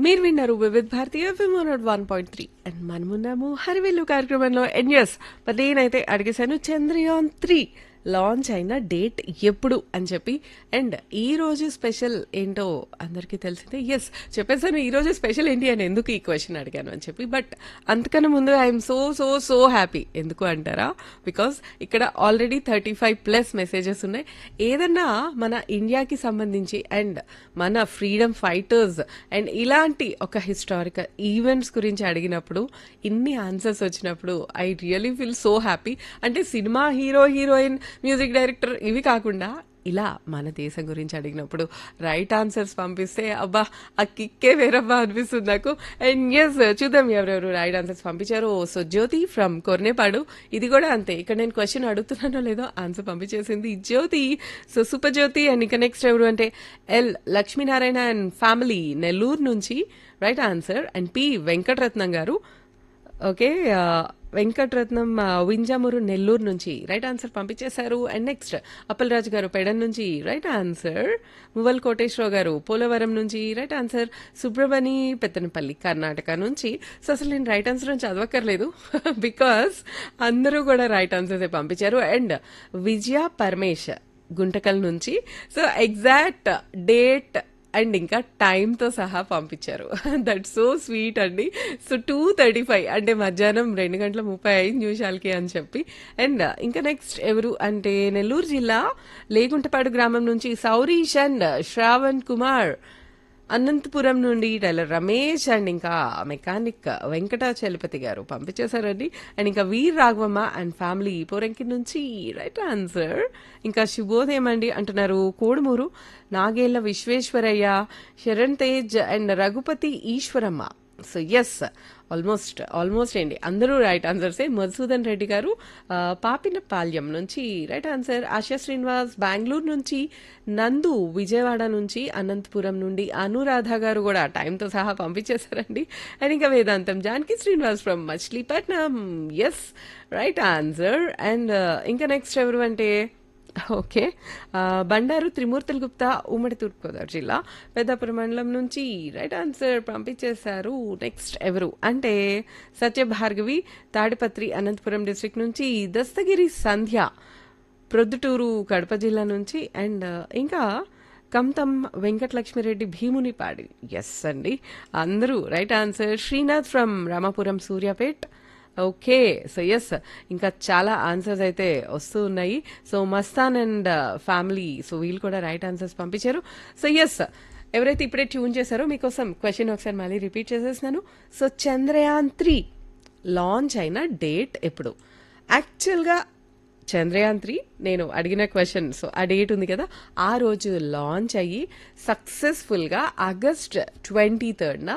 మీరు విన్నారు Vividh Bharati FM one point three and మనమున్నాము హరివిల్లు కార్యక్రమంలో అండ్ ఎస్ మరి నేనైతే అడిగేశాను చంద్రయాన్ త్రీ లాంచ్ అయిన డేట్ ఎప్పుడు అని చెప్పి అండ్ ఈ రోజు స్పెషల్ ఏంటో అందరికీ తెలిసిందే ఎస్ చెప్పేసాను ఈ రోజు స్పెషల్ ఏంటి అని ఎందుకు ఈ క్వశ్చన్ అడిగాను అని చెప్పి బట్ అంతకన్నా ముందు I'm so so so happy ఎందుకు అంటారా బికాస్ ఇక్కడ already thirty five plus messages ఉన్నాయి ఏదన్నా మన ఇండియాకి సంబంధించి అండ్ మన ఫ్రీడమ్ ఫైటర్స్ అండ్ ఇలాంటి ఒక హిస్టారికల్ ఈవెంట్స్ గురించి అడిగినప్పుడు ఇన్ని ఆన్సర్స్ వచ్చినప్పుడు I really feel so happy అంటే cinema hero heroine music director ఇవి కాకుండా ఇలా మన దేశం గురించి అడిగినప్పుడు రైట్ ఆన్సర్స్ పంపిస్తే అబ్బా ఆ కిక్కే వేరబ్బా అనిపిస్తుంది నాకు అండ్ ఎస్ చూద్దాం ఎవరెవరు రైట్ ఆన్సర్స్ పంపించారు సో జ్యోతి ఫ్రమ్ కొర్నేపాడు ఇది కూడా అంతే ఇక్కడ నేను క్వశ్చన్ అడుగుతున్నానో లేదో ఆన్సర్ పంపించేసింది Jyothi so super Jyothi and ఇక నెక్స్ట్ ఎవరు అంటే L Lakshminarayana and family Nellore నుంచి right answer and P Venkataratnam garu okay ఆ, వెంకటరత్నం ఆ, వింజామూరు నెల్లూరు నుంచి రైట్ ఆన్సర్ పంపించేశారు అండ్ నెక్స్ట్ అప్పలరాజు గారు పెడన్ నుంచి రైట్ ఆన్సర్ మువల్ కోటేశ్వరరావు గారు పోలవరం నుంచి రైట్ ఆన్సర్ సుబ్రమణి పెత్తనపల్లి కర్ణాటక నుంచి సో అసలు నేను రైట్ ఆన్సర్ అని చదవక్కర్లేదు బికాస్ అందరూ కూడా రైట్ ఆన్సర్సే పంపించారు అండ్ విజయ పరమేశ్ గుంటకల్ నుంచి సో ఎగ్జాక్ట్ డేట్ అండ్ ఇంకా టైంతో సహా పంపించారు దట్ సో స్వీట్ అండి సో టూ థర్టీ ఫైవ్ అంటే మధ్యాహ్నం రెండు గంటల ముప్పై ఐదు నిమిషాలకి అని చెప్పి అండ్ ఇంకా నెక్స్ట్ ఎవరు అంటే నెల్లూరు జిల్లా లేగుంటపాడు గ్రామం నుంచి సౌరీష్ అండ్ శ్రావణ్ కుమార్ అనంతపురం నుండి టైలర్ రమేష్ అండ్ ఇంకా మెకానిక్ వెంకటాచలపతి గారు పంపించేశారండి అండ్ ఇంకా వీర్ రాఘవమ్మ అండ్ ఫ్యామిలీ పోరంకి నుంచి రైట్ ఆన్సర్ ఇంకా శుభోదయం అండి అంటున్నారు Kodumuru Nagella Visweswaraiah Sharan Tej and Raghupathi Eswaramma so yes almost almost అండి అందరూ రైట్ ఆన్సర్సే మధుసూదన్ రెడ్డి గారు ఆ, పాపినపాల్యం నుంచి రైట్ ఆన్సర్ ఆశా శ్రీనివాస్ బెంగళూరు నుంచి నందు విజయవాడ నుంచి అనంతపురం నుండి అనురాధ గారు కూడా టైంతో సహా పంపించేశారండి అండ్ ఇంకా Vedantam Janaki Srinivas from Machilipatnam yes right answer and ఇంకా నెక్స్ట్ ఎవరు అంటే ఓకే ఆ, బండారు త్రిమూర్తుల గుప్తా ఉమ్మడి తూర్పుగోదావరి జిల్లా పెద్దాపురం మండలం నుంచి రైట్ ఆన్సర్ పంపించేశారు నెక్స్ట్ ఎవరు అంటే సత్యభార్గవి తాడిపత్రి అనంతపురం డిస్ట్రిక్ట్ నుంచి దస్తగిరి సంధ్య ప్రొద్దుటూరు కడప జిల్లా నుంచి అండ్ ఇంకా కంతం వెంకటలక్ష్మిరెడ్డి భీమునిపాడి ఎస్ అండి అందరూ right answer Srinath from Ramapuram Suryapet okay so yes ఇంకా చాలా ఆన్సర్స్ అయితే వస్తూ ఉన్నాయి so Mastan and family so వీళ్ళు కూడా రైట్ ఆన్సర్స్ పంపించారు సో ఎస్ ఎవరైతే ఇప్పుడే ట్యూన్ చేశారో మీకోసం క్వశ్చన్ ఒకసారి మళ్ళీ రిపీట్ చేసేస్తున్నాను సో చంద్రయాన్ త్రీ లాంచ్ అయిన డేట్ ఎప్పుడు యాక్చువల్గా చంద్రయాన్ త్రీ నేను అడిగిన క్వశ్చన్ సో ఆ డేట్ ఉంది కదా ఆ రోజు లాంచ్ అయ్యి సక్సెస్ఫుల్గా ఆగస్ట్ ట్వంటీ థర్డ్న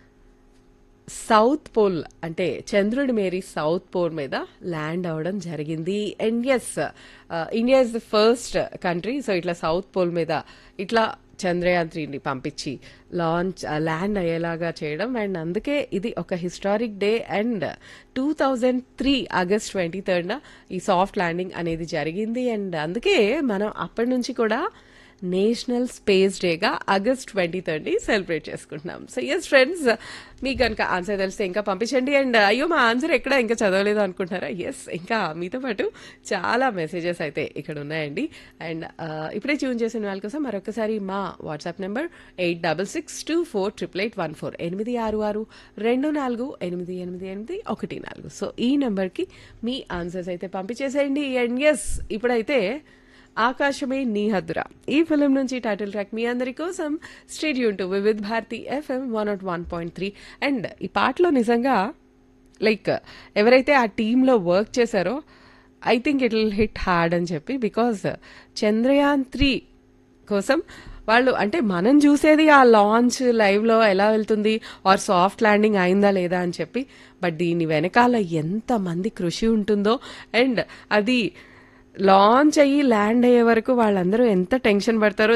సౌత్ పోల్ అంటే చంద్రుడి మేరీ సౌత్ పోల్ మీద ల్యాండ్ అవ్వడం జరిగింది and yes India is the first country so ఇట్లా సౌత్ పోల్ మీద ఇట్లా చంద్రయాన్ త్రీని పంపించి లాంచ్ ల్యాండ్ అయ్యేలాగా చేయడం అండ్ అందుకే ఇది ఒక historic day and two thousand three August twenty థర్డ్న ఈ సాఫ్ట్ ల్యాండింగ్ అనేది జరిగింది అండ్ అందుకే మనం అప్పటి నుంచి కూడా నేషనల్ స్పేస్ డేగా ఆగస్ట్ ట్వంటీ థర్డ్ సెలబ్రేట్ చేసుకుంటున్నాం సో ఎస్ ఫ్రెండ్స్ మీకు కనుక ఆన్సర్ తెలిస్తే ఇంకా పంపించండి అండ్ అయ్యో మా ఆన్సర్ ఎక్కడ ఇంకా చదవలేదు అనుకుంటున్నారా ఎస్ ఇంకా మీతో పాటు చాలా మెసేజెస్ అయితే ఇక్కడ ఉన్నాయండి అండ్ ఇప్పుడే ట్యూన్ చేసిన వాళ్ళ కోసం మరొకసారి మా WhatsApp number eight double six two four triple eight one four ఎనిమిది ఆరు ఆరు రెండు నాలుగు ఎనిమిది ఎనిమిది ఎనిమిది ఒకటి నాలుగు సో ఈ నెంబర్కి మీ ఆన్సర్స్ అయితే పంపించేసేయండి అండ్ ఎస్ ఇప్పుడైతే ఆకాశమే నీ హద్దురా ఈ ఫిలిం నుంచి టైటిల్ ట్రాక్ మీ అందరి కోసం stay tuned to Vividh Bharati FM one nought one point three and ఈ పాటలో నిజంగా లైక్ ఎవరైతే ఆ టీంలో వర్క్ చేశారో I think it will hit hard అని చెప్పి బికాజ్ చంద్రయాన్ త్రీ కోసం వాళ్ళు అంటే మనం చూసేది ఆ లాంచ్ లైవ్లో ఎలా వెళ్తుంది ఆర్ సాఫ్ట్ ల్యాండింగ్ అయిందా లేదా అని చెప్పి బట్ దీని వెనకాల ఎంతమంది కృషి ఉంటుందో అండ్ అది లాంచ్ అయ్యి ల్యాండ్ అయ్యే వరకు వాళ్ళందరూ ఎంత టెన్షన్ పడతారో